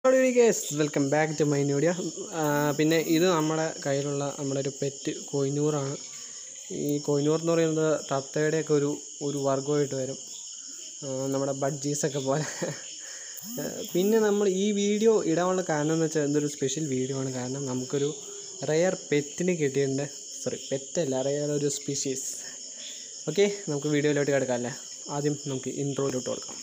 hello guys welcome back to my video പിന്നെ ഇത് നമ്മുടെ കയ്യിലുള്ള നമ്മുടെ ഒരു പെറ്റ് കൊയിനൂറാണ് ഈ കൊയിനൂർ എന്ന് പറയുന്നത് തത്തയുടെയൊക്കെ ഒരു ഒരു വർഗമായിട്ട് വരും ആ, നമ്മുടെ ബഡ്ജീസൊക്കെ പോലെ ആ, പിന്നെ നമ്മൾ ഈ വീഡിയോ ഇടാനുള്ള കാരണം എന്ന് വെച്ചാൽ എന്തൊരു സ്പെഷ്യൽ വീഡിയോ ആണ് കാരണം നമുക്കൊരു റെയർ പെറ്റിന് കിട്ടിയിട്ടുണ്ട് സോറി പെറ്റല്ല റെയർ ഒരു സ്പീഷീസ് ഓക്കെ നമുക്ക് വീഡിയോയിലോട്ട് കിടക്കാം അല്ലേ ആദ്യം നമുക്ക് ഇൻട്രോയിലോട്ട് കൊടുക്കാം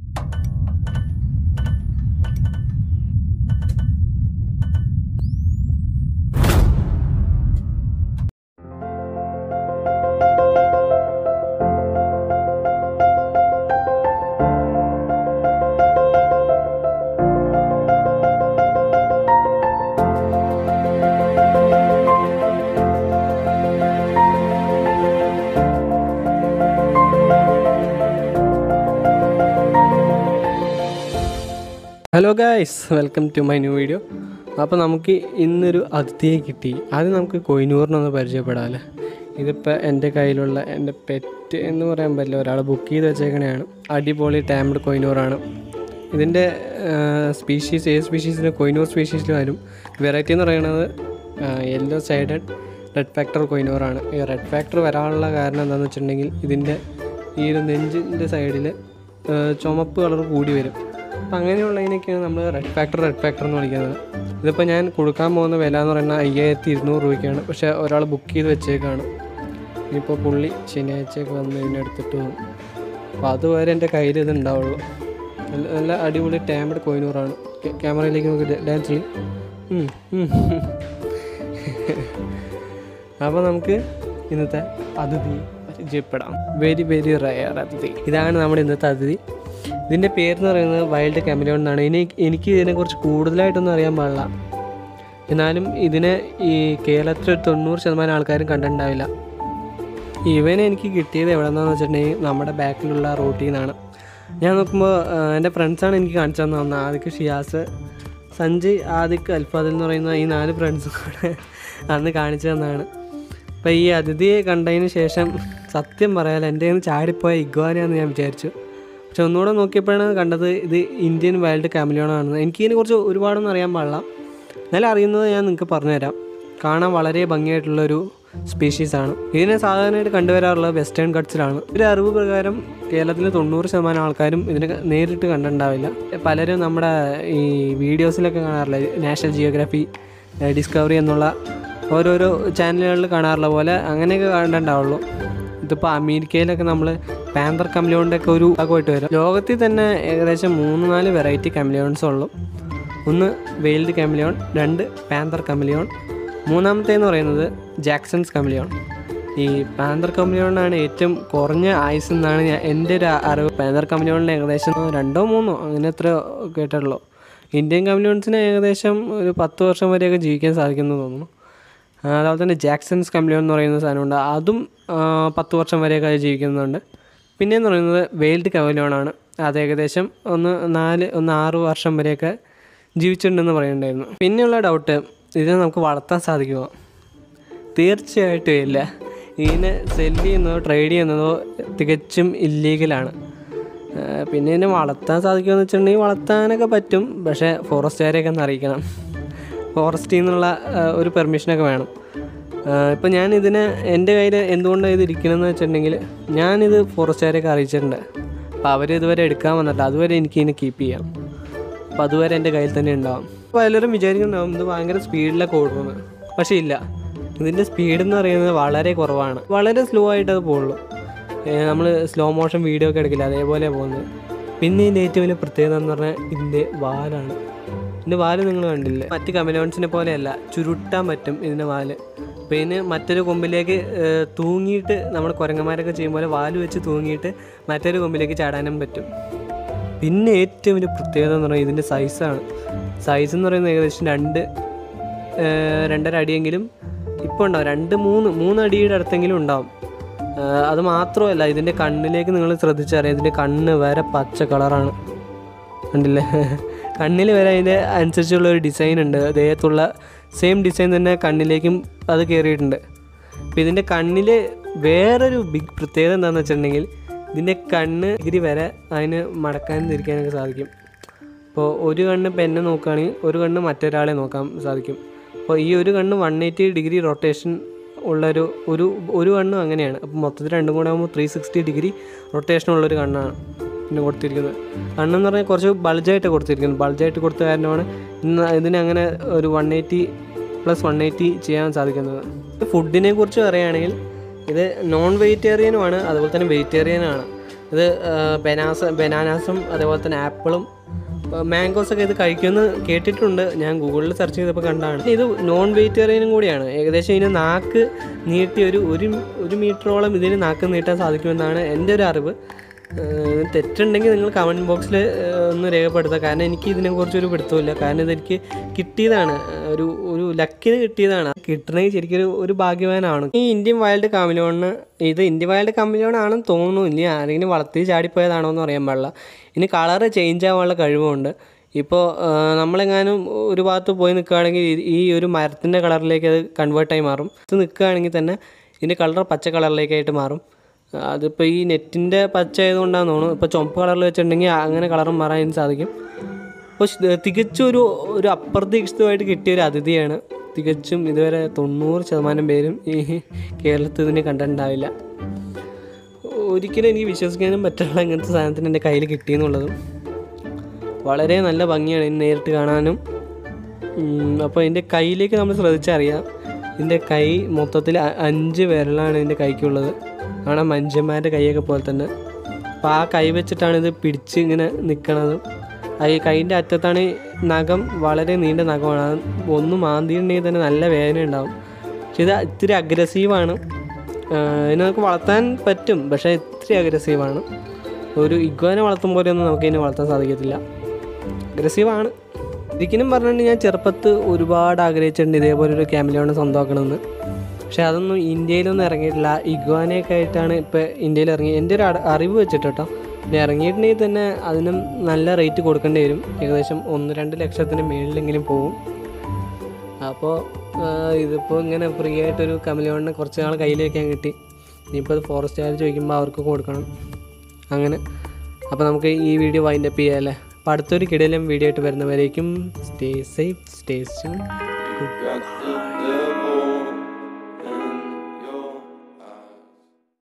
hello guys welcome to my new video അപ്പോൾ നമുക്ക് ഇന്നൊരു അതിഥിയെ കിട്ടി ആദ്യം നമുക്ക് കൊയിനൂറിനൊന്ന് പരിചയപ്പെടാമല്ലേ ഇതിപ്പോൾ എൻ്റെ കയ്യിലുള്ള എൻ്റെ പെറ്റ് എന്ന് പറയാൻ പറ്റില്ല ഒരാൾ ബുക്ക് ചെയ്ത് വെച്ചേക്കണെയാണ് അടിപൊളി ടാംഡ് കൊയിനൂറാണ് ഇതിൻ്റെ സ്പീഷീസ് ഏത് സ്പീഷീസിന് കൊയിനൂർ സ്പീഷീസിൽ വരും വെറൈറ്റി എന്ന് പറയുന്നത് യെല്ലോ സൈഡഡ് റെഡ് ഫാക്ടർ കൊയിനൂറാണ് ഈ റെഡ് ഫാക്ടർ വരാനുള്ള കാരണം എന്താണെന്ന് വെച്ചിട്ടുണ്ടെങ്കിൽ ഇതിൻ്റെ ഈ ഒരു നെഞ്ചിൻ്റെ സൈഡിൽ ചുമപ്പ് കളർ കൂടി വരും അപ്പം അങ്ങനെയുള്ളതിനൊക്കെയാണ് നമ്മൾ റെഡ് ഫാക്ടർ റെഡ് ഫാക്ടർ എന്ന് വിളിക്കുന്നത് ഇതിപ്പോൾ ഞാൻ കൊടുക്കാൻ പോകുന്ന വില എന്ന് പറയുന്നത് അയ്യായിരത്തി ഇരുന്നൂറ് രൂപയ്ക്കാണ് പക്ഷേ ഒരാൾ ബുക്ക് ചെയ്ത് വെച്ചേക്കാണ് ഇനിയിപ്പോൾ പുള്ളി ശനിയാഴ്ചയൊക്കെ വന്ന് ഇതിനെ എടുത്തിട്ട് പോകും അപ്പോൾ അതുവരെ എൻ്റെ കയ്യിൽ ഇത് ഉണ്ടാവുള്ളൂ നല്ല നല്ല അടിപൊളി ടാമ്പഡ് കോയിനൂറാണ് ക്യാമറയിലേക്ക് നോക്കി ഡാൻസിൽ അപ്പോൾ നമുക്ക് ഇന്നത്തെ അതിഥി പരിചയപ്പെടാം വെരി വെരി റയർ അതിഥി ഇതാണ് നമ്മുടെ ഇന്നത്തെ അതിഥി ഇതിൻ്റെ പേരെന്ന് പറയുന്നത് വൈൽഡ് കെമലിയോൺ എന്നാണ് ഇനി എനിക്ക് ഇതിനെക്കുറിച്ച് കൂടുതലായിട്ടൊന്നും അറിയാൻ പാടില്ല എന്നാലും ഇതിനെ ഈ കേരളത്തിൽ ഒരു തൊണ്ണൂറ് ശതമാനം ആൾക്കാരും കണ്ടിട്ടുണ്ടാവില്ല ഇവനെ എനിക്ക് കിട്ടിയത് എവിടെന്നാന്ന് വെച്ചിട്ടുണ്ടെങ്കിൽ നമ്മുടെ ബാക്കിലുള്ള റോട്ടിൽ നിന്നാണ് ഞാൻ നോക്കുമ്പോൾ എൻ്റെ ഫ്രണ്ട്സാണ് എനിക്ക് കാണിച്ചു തന്നെ വന്നത് ആദിക്ക് ഷിയാസ് സഞ്ജയ് ആദിക്ക് അൽഫാദിൽ എന്ന് പറയുന്ന ഈ നാല് ഫ്രണ്ട്സും കൂടെ അന്ന് കാണിച്ചു തന്നതാണ് അപ്പോൾ ഈ അതിഥിയെ കണ്ടതിന് ശേഷം സത്യം പറയാലോ എൻ്റെ കയ്യിൽ നിന്ന് ചാടിപ്പോയ ഇഗ്വാനാന്ന് ഞാൻ വിചാരിച്ചു പക്ഷെ ഒന്നുകൂടെ നോക്കിയപ്പോഴാണ് കണ്ടത് ഇത് ഇന്ത്യൻ വൈൽഡ് കാമിലിയോണാണെന്ന് എനിക്ക് ഇതിനെക്കുറിച്ച് ഒരുപാടൊന്നും അറിയാൻ പാടില്ല എന്നാലും അറിയുന്നത് ഞാൻ നിങ്ങൾക്ക് പറഞ്ഞുതരാം കാണാൻ വളരെ ഭംഗിയായിട്ടുള്ളൊരു സ്പീഷീസാണ് ഇതിനെ സാധാരണയായിട്ട് കണ്ടുവരാറുള്ളത് വെസ്റ്റേൺ കട്ട്സിലാണ് ഒരു അറിവ് പ്രകാരം കേരളത്തിലെ തൊണ്ണൂറ് ശതമാനം ആൾക്കാരും ഇതിനെ നേരിട്ട് കണ്ടിട്ടുണ്ടാവില്ല പലരും നമ്മുടെ ഈ വീഡിയോസിലൊക്കെ കാണാറില്ല നാഷണൽ ജിയോഗ്രാഫി ഡിസ്കവറി എന്നുള്ള ഓരോരോ ചാനലുകളിൽ കാണാറുള്ള പോലെ അങ്ങനെയൊക്കെ കണ്ടിട്ടുണ്ടാവുള്ളൂ ഇതിപ്പോൾ അമേരിക്കയിലൊക്കെ നമ്മൾ പാന്തർ കമ്മിലോണിൻ്റെ ഒക്കെ ഒരു ഭാഗമായിട്ട് വരും ലോകത്തിൽ തന്നെ ഏകദേശം മൂന്ന് നാല് വെറൈറ്റി കമ്മിലിയോൺസ് ഉള്ളു ഒന്ന് വെയിൽഡ് കമ്മിലിയോൺ രണ്ട് പാന്തർ കമ്മിലിയോൺ മൂന്നാമത്തേന്ന് പറയുന്നത് ജാക്സൺസ് കമ്മിലിയോൺ ഈ പാന്തർ കമ്മിലിയോണാണ് ഏറ്റവും കുറഞ്ഞ ആയുസ് എന്നാണ് ഞാൻ എൻ്റെ ഒരു അറിവ് പാന്തർ കമ്മിലിയോണിന് ഏകദേശം രണ്ടോ മൂന്നോ അങ്ങനെ എത്ര കേട്ടിട്ടുള്ളൂ ഇന്ത്യൻ കമ്മിലിയോൺസിന് ഏകദേശം ഒരു പത്ത് വർഷം വരെയൊക്കെ ജീവിക്കാൻ സാധിക്കുമെന്ന് തോന്നുന്നു ആ, അതുപോലെ തന്നെ ജാക്സൺസ് കമ്മിലിയോൺ എന്ന് പറയുന്ന സാധനമുണ്ട് അതും ആ, പത്ത് വർഷം വരെയൊക്കെ അത് ജീവിക്കുന്നുണ്ട് പിന്നെയെന്ന് പറയുന്നത് വെയിൽഡ് കവലിയോണാണ് അത് ഏകദേശം ഒന്ന് നാല് ഒന്ന് ആറ് വർഷം വരെയൊക്കെ ജീവിച്ചിട്ടുണ്ടെന്ന് പറയുന്നുണ്ടായിരുന്നു പിന്നെയുള്ള ഡൗട്ട് ഇതിനെ നമുക്ക് വളർത്താൻ സാധിക്കുമോ തീർച്ചയായിട്ടും ഇല്ല ഇതിനെ സെല് ചെയ്യുന്നതോ ട്രേഡ് ചെയ്യുന്നതോ തികച്ചും ഇല്ലീഗലാണ് പിന്നെ ഇതിനെ വളർത്താൻ സാധിക്കുമെന്ന് വെച്ചിട്ടുണ്ടെങ്കിൽ വളർത്താനൊക്കെ പറ്റും പക്ഷേ ഫോറസ്റ്റുകാരെയൊക്കെ ഒന്ന് അറിയിക്കണം ഫോറസ്റ്റിൽ നിന്നുള്ള ആ, ഒരു പെർമിഷനൊക്കെ വേണം ഇപ്പം ഞാൻ ഇതിനെ എൻ്റെ കയ്യിൽ എന്തുകൊണ്ടാണ് ഇത് ഇരിക്കണമെന്ന് വെച്ചിട്ടുണ്ടെങ്കിൽ ഞാനിത് ഫോറസ്റ്റുകാരെയൊക്കെ അറിയിച്ചിട്ടുണ്ട് അപ്പോൾ അവർ ഇതുവരെ എടുക്കാൻ വന്നിട്ട് അതുവരെ എനിക്ക് ഇതിനെ കീപ്പ് ചെയ്യാം അപ്പോൾ അതുവരെ എൻ്റെ കയ്യിൽ തന്നെ ഉണ്ടാവും അപ്പോൾ പലരും വിചാരിക്കുന്നുണ്ടാവും ഇത് ഭയങ്കര സ്പീഡിലൊക്കെ ഓടുന്നത് പക്ഷേ ഇല്ല ഇതിൻ്റെ സ്പീഡ് എന്ന് പറയുന്നത് വളരെ കുറവാണ് വളരെ സ്ലോ ആയിട്ട് അത് പോകുള്ളൂ നമ്മൾ സ്ലോ മോഷൻ വീഡിയോ ഒക്കെ എടുക്കില്ല അതേപോലെ പോകുന്നത് പിന്നെ ഇതിൻ്റെ ഏറ്റവും വലിയ പ്രത്യേകത എന്ന് പറഞ്ഞാൽ ഇതിൻ്റെ വാലാണ് ഇതിൻ്റെ വാല് നിങ്ങൾ കണ്ടില്ലേ മറ്റ് കമലോൺസിനെ പോലെയല്ല ചുരുട്ടാൻ പറ്റും ഇതിൻ്റെ വാല് അപ്പോൾ ഇതിന് മറ്റൊരു കൊമ്പിലേക്ക് ഏഹ്, തൂങ്ങിയിട്ട് നമ്മൾ കുരങ്ങന്മാരൊക്കെ ചെയ്യും പോലെ വാല് വെച്ച് തൂങ്ങിയിട്ട് മറ്റൊരു കൊമ്പിലേക്ക് ചാടാനും പറ്റും പിന്നെ ഏറ്റവും വലിയ പ്രത്യേകത എന്ന് പറയുന്നത് ഇതിൻ്റെ സൈസാണ് സൈസ് എന്ന് പറയുന്നത് ഏകദേശം രണ്ട് ഏഹ്, രണ്ടര അടിയെങ്കിലും ഇപ്പോൾ ഉണ്ടാവും രണ്ട് മൂന്ന് മൂന്ന് അടിയുടെ അടുത്തെങ്കിലും ഉണ്ടാവും ഏഹ്, അത് മാത്രമല്ല ഇതിൻ്റെ കണ്ണിലേക്ക് നിങ്ങൾ ശ്രദ്ധിച്ചറിയാം ഇതിൻ്റെ കണ്ണ് വരെ പച്ച കളറാണ് കണ്ടില്ലേ കണ്ണിൽ വരെ അതിൻ്റെ അനുസരിച്ചുള്ള ഒരു ഡിസൈൻ ഉണ്ട് ദേഹത്തുള്ള സെയിം ഡിസൈൻ തന്നെ കണ്ണിലേക്കും അത് കയറിയിട്ടുണ്ട് അപ്പോൾ ഇതിൻ്റെ കണ്ണിൽ വേറൊരു ബിഗ് പ്രത്യേകത എന്താണെന്ന് വെച്ചിട്ടുണ്ടെങ്കിൽ ഇതിൻ്റെ കണ്ണ് ഡിഗ്രി വരെ അതിന് മടക്കാനും തിരിക്കാനൊക്കെ സാധിക്കും ഇപ്പോൾ ഒരു കണ്ണ് പെന്നെ നോക്കുകയാണെങ്കിൽ ഒരു കണ്ണ് മറ്റൊരാളെ നോക്കാൻ സാധിക്കും അപ്പോൾ ഈ ഒരു കണ്ണ് വൺ എയ്റ്റി ഡിഗ്രി റൊട്ടേഷൻ ഉള്ളൊരു ഒരു ഒരു കണ്ണും അങ്ങനെയാണ് അപ്പോൾ മൊത്തത്തിൽ രണ്ടും കൂടെ ആകുമ്പോൾ ത്രീ സിക്സ്റ്റി ഡിഗ്രി റൊട്ടേഷൻ ഉള്ളൊരു കണ്ണാണ് പിന്നെ കൊടുത്തിരിക്കുന്നത് കണ്ണെന്ന് പറഞ്ഞാൽ കുറച്ച് ബൾജായിട്ട് കൊടുത്തിരിക്കുന്നത് ബൾജായിട്ട് കൊടുത്ത കാരണമാണ് ഇന്ന് ഇതിന് അങ്ങനെ ഒരു one eighty plus one eighty ചെയ്യാൻ സാധിക്കുന്നത് ഫുഡിനെ കുറിച്ച് പറയുകയാണെങ്കിൽ ഇത് നോൺ വെജിറ്റേറിയനുമാണ് അതുപോലെ തന്നെ വെജിറ്റേറിയനാണ് ഇത് ബനാസ ബനാനാസും അതേപോലെ തന്നെ ആപ്പിളും മാംഗോസ് ഒക്കെ ഇത് കഴിക്കുമെന്ന് കേട്ടിട്ടുണ്ട് ഞാൻ ഗൂഗിളിൽ സെർച്ച് ചെയ്തപ്പോൾ കണ്ടാണ് ഇത് നോൺ വെജിറ്റേറിയനും കൂടിയാണ് ഏകദേശം ഇതിന് നാക്ക് നീട്ടി ഒരു ഒരു ഒരു മീറ്ററോളം ഇതിന് നാക്ക് നീട്ടാൻ സാധിക്കുമെന്നാണ് എൻ്റെ ഒരു അറിവ് ഏഹ് തെറ്റുണ്ടെങ്കിൽ നിങ്ങൾ കമൻറ്റ് ബോക്സിൽ ഒന്ന് രേഖപ്പെടുത്തുക കാരണം എനിക്ക് ഇതിനെക്കുറിച്ചൊരു പിടുത്തമില്ല കാരണം ഇതെനിക്ക് കിട്ടിയതാണ് ഏഹ് ഒരു ഒരു ലക്കിന് കിട്ടിയതാണ് കിട്ടണമെങ്കിൽ ശരിക്കും ഒരു ഒരു ഭാഗ്യവാനാണ് ഈ ഇന്ത്യൻ വൈൽഡ് കാമിലോണിന് ഇത് ഇന്ത്യൻ വൈൽഡ് കാമിലോൺ ആണെന്ന് തോന്നുന്നു ഇനി ആരെങ്കിലും വളർത്തി ചാടിപ്പോയതാണോ എന്ന് അറിയാൻ പാടില്ല ഇനി കളറ് ചേഞ്ച് ആവാനുള്ള കഴിവുണ്ട് ഇപ്പോൾ നമ്മളെങ്ങാനും ഒരു ഭാഗത്ത് പോയി നിൽക്കുകയാണെങ്കിൽ ഈ- ഈ ഒരു മരത്തിൻ്റെ കളറിലേക്ക് അത് കൺവേർട്ടായി മാറും ഇത് നിൽക്കുകയാണെങ്കിൽ തന്നെ ഇതിൻ്റെ കളർ പച്ച കളറിലേക്കായിട്ട് മാറും അതിപ്പോൾ ഈ നെറ്റിൻ്റെ പച്ച ആയതുകൊണ്ടാണെന്ന് തോന്നുന്നു ഇപ്പോൾ ചുമപ്പ് കളറിൽ വെച്ചിട്ടുണ്ടെങ്കിൽ അങ്ങനെ കളറും മാറാൻ സാധിക്കും അപ്പോൾ ശ്- തികച്ചും ഒരു ഒരു അപ്രതീക്ഷിതമായിട്ട് കിട്ടിയ ഒരു അതിഥിയാണ് തികച്ചും ഇതുവരെ തൊണ്ണൂറ് ശതമാനം പേരും ഈ കേരളത്തിൽ ഇതിനെ കണ്ടിട്ടുണ്ടാവില്ല ഒരിക്കലും എനിക്ക് വിശ്വസിക്കാനും പറ്റുള്ള ഇങ്ങനത്തെ സാധനത്തിന് എൻ്റെ കയ്യിൽ കിട്ടിയെന്നുള്ളതും വളരെ നല്ല ഭംഗിയാണ് ഇതിനെ നേരിട്ട് കാണാനും അപ്പോൾ ഇതിൻ്റെ കയ്യിലേക്ക് നമ്മൾ ശ്രദ്ധിച്ചറിയാം ഇതിൻ്റെ കൈ മൊത്തത്തിൽ അ- അഞ്ച് വിരലാണ് ഇതിൻ്റെ കൈക്കുള്ളത് കാണാം മനുഷ്യന്മാരുടെ കൈയൊക്കെ പോലെ തന്നെ അപ്പോൾ ആ കൈ വെച്ചിട്ടാണ് ഇത് പിടിച്ച് ഇങ്ങനെ നിൽക്കണതും ആ ഈ കൈൻ്റെ അറ്റത്താണ് ഈ നഖം വളരെ നീണ്ട നഖമാണ് അത് ഒന്ന് മാന്തിയിട്ടുണ്ടെങ്കിൽ തന്നെ നല്ല വേദന ഉണ്ടാവും പക്ഷെ ഇത് ഇത്തിരി അഗ്രസീവാണ് ഇതിനെ നമുക്ക് വളർത്താൻ പറ്റും പക്ഷേ ഇത്തിരി അഗ്രസീവാണ് ഒരു ഇഗ്വാനെ വളർത്തും പോലെയൊന്നും നമുക്ക് ഇതിനെ വളർത്താൻ സാധിക്കത്തില്ല അഗ്രസീവാണ് ഒരിക്കലും പറഞ്ഞിട്ടുണ്ടെങ്കിൽ ഞാൻ ചെറുപ്പത്ത് ഒരുപാട് ആഗ്രഹിച്ചിട്ടുണ്ട് ഇതേപോലെ ഒരു ക്യാമിലോണ് സ്വന്തമാക്കണമെന്ന് പക്ഷെ അതൊന്നും ഇന്ത്യയിലൊന്നും ഇറങ്ങിയിട്ടില്ല ഇഗ്വാനയൊക്കെ ആയിട്ടാണ് ഇപ്പോൾ ഇന്ത്യയിൽ ഇറങ്ങി എൻ്റെ ഒരു അട- അറിവ് വെച്ചിട്ട് കേട്ടോ പിന്നെ ഇറങ്ങിയിട്ടുണ്ടെങ്കിൽ തന്നെ അതിനും നല്ല റേറ്റ് കൊടുക്കേണ്ടി വരും ഏകദേശം ഒന്ന് രണ്ട് ലക്ഷത്തിന് മേളിലെങ്കിലും പോകും അപ്പോൾ ഇതിപ്പോൾ ഇങ്ങനെ ഫ്രീ ആയിട്ടൊരു കമലോണിനെ കുറച്ച് നാൾ കയ്യിൽ വയ്ക്കാൻ കിട്ടി ഇനിയിപ്പോൾ അത് ഫോറസ്റ്റുകാർ ചോദിക്കുമ്പോൾ അവർക്ക് കൊടുക്കണം അങ്ങനെ അപ്പോൾ നമുക്ക് ഈ വീഡിയോ വൈൻഡ് അപ്പ് ചെയ്യാം അല്ലേ അപ്പോൾ അടുത്തൊരു കിടയിലും വീഡിയോ ആയിട്ട് വരുന്നവരേക്കും സ്റ്റേ സേഫ് സ്റ്റേ ഗുഡ്